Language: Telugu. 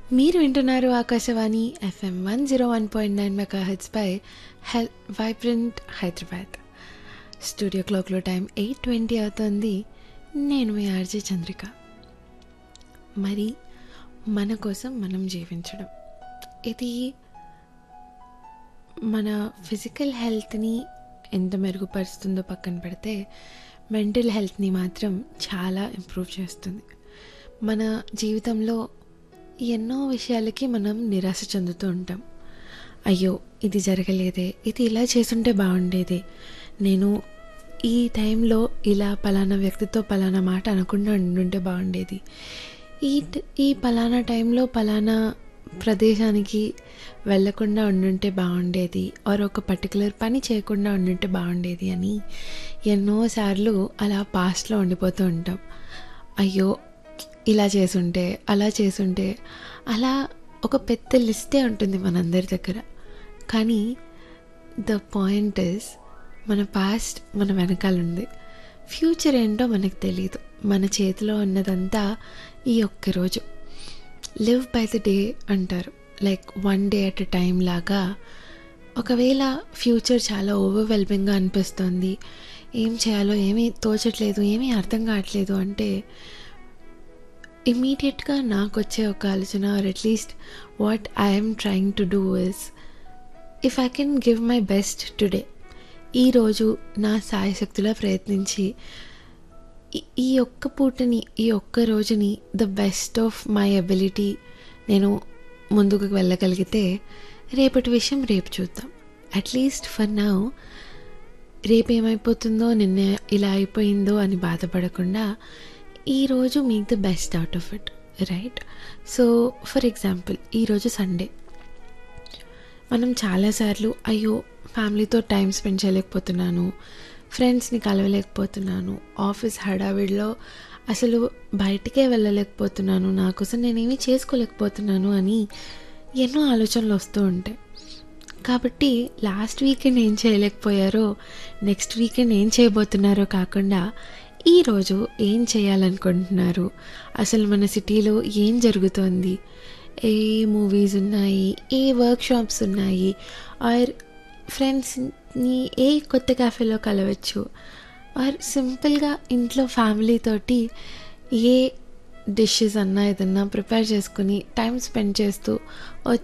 మీరు వింటున్నారు Akashvani FM one zero one point nine మెగా హెచ్పై హెల్ వైబ్రెంట్ హైదరాబాద్ స్టూడియో క్లాక్లో టైం ఎయిట్ ట్వంటీ అవుతుంది నేను మీ ఆర్జే చంద్రిక మరి మన కోసం మనం జీవించడం ఇది మన ఫిజికల్ హెల్త్ని ఎంత మెరుగుపరుస్తుందో పక్కన పెడితే మెంటల్ హెల్త్ని మాత్రం చాలా ఇంప్రూవ్ చేస్తుంది మన జీవితంలో ఎన్నో విషయాలకి మనం నిరాశ చెందుతూ ఉంటాం అయ్యో ఇది జరగలేదే ఇది ఇలా చేసుంటే బాగుండేది నేను ఈ టైంలో ఇలా పలానా వ్యక్తితో పలానా మాట అనకుండా ఉండుంటే బాగుండేది ఈ ట- ఈ పలానా టైంలో పలానా ప్రదేశానికి వెళ్ళకుండా ఉండుంటే బాగుండేది ఆర్ ఒక పర్టికులర్ పని చేయకుండా ఉండుంటే బాగుండేది అని ఎన్నోసార్లు అలా పాస్ట్లో ఉండిపోతూ ఉంటాం అయ్యో ఇలా చేసుంటే అలా చేసుంటే అలా ఒక పెద్ద లిస్టే ఉంటుంది మనందరి దగ్గర కానీ ద పాయింట్ ఇస్ మన పాస్ట్ మన వెనకాల ఉంది ఫ్యూచర్ ఏంటో మనకు తెలియదు మన చేతిలో ఉన్నదంతా ఈ ఒక్క రోజు లివ్ బై ద డే అంటారు like one day at a time లాగా ఒకవేళ ఫ్యూచర్ చాలా ఓవర్వెల్మింగ్గా అనిపిస్తుంది ఏం చేయాలో ఏమీ తోచట్లేదు ఏమీ అర్థం కావట్లేదు అంటే ఇమీడియట్గా నాకు వచ్చే ఒక ఆలోచన or at least what I'm trying to do is if I can give my best today ఈరోజు నా సాయశక్తిలో ప్రయత్నించి ఈ- ఈ ఒక్క పూటని ఈ ఒక్క రోజుని the best of my ability నేను ముందుకు వెళ్ళగలిగితే రేపటి విషయం రేపు చూద్దాం అట్లీస్ట్ ఫర్ నౌ రేపు ఏమైపోతుందో నిన్న ఇలా అయిపోయిందో అని బాధపడకుండా ఈరోజు మీకు the best out of it right so for example ఈరోజు సండే మనం చాలాసార్లు అయ్యో ఫ్యామిలీతో టైం స్పెండ్ చేయలేకపోతున్నాను ఫ్రెండ్స్ని కలవలేకపోతున్నాను ఆఫీస్ హడావిడిలో అసలు బయటికే వెళ్ళలేకపోతున్నాను నా కోసం నేనేమీ చేసుకోలేకపోతున్నాను అని ఎన్నో ఆలోచనలు వస్తూ ఉంటాయి కాబట్టి లాస్ట్ వీకెండ్ ఏం చేయలేకపోయారో నెక్స్ట్ వీకెండ్ ఏం చేయబోతున్నారో కాకుండా ఈరోజు ఏం చేయాలనుకుంటున్నారు అసలు మన సిటీలో ఏం జరుగుతోంది ఏ మూవీస్ ఉన్నాయి ఏ వర్క్ షాప్స్ ఉన్నాయి ఆర్ ఫ్రెండ్స్ని ఏ కొత్త క్యాఫేలో కలవచ్చు ఆర్ సింపుల్గా ఇంట్లో ఫ్యామిలీ తోటి ఏ డిషెస్ అన్నా ఏదన్నా ప్రిపేర్ చేసుకుని టైం స్పెండ్ చేస్తూ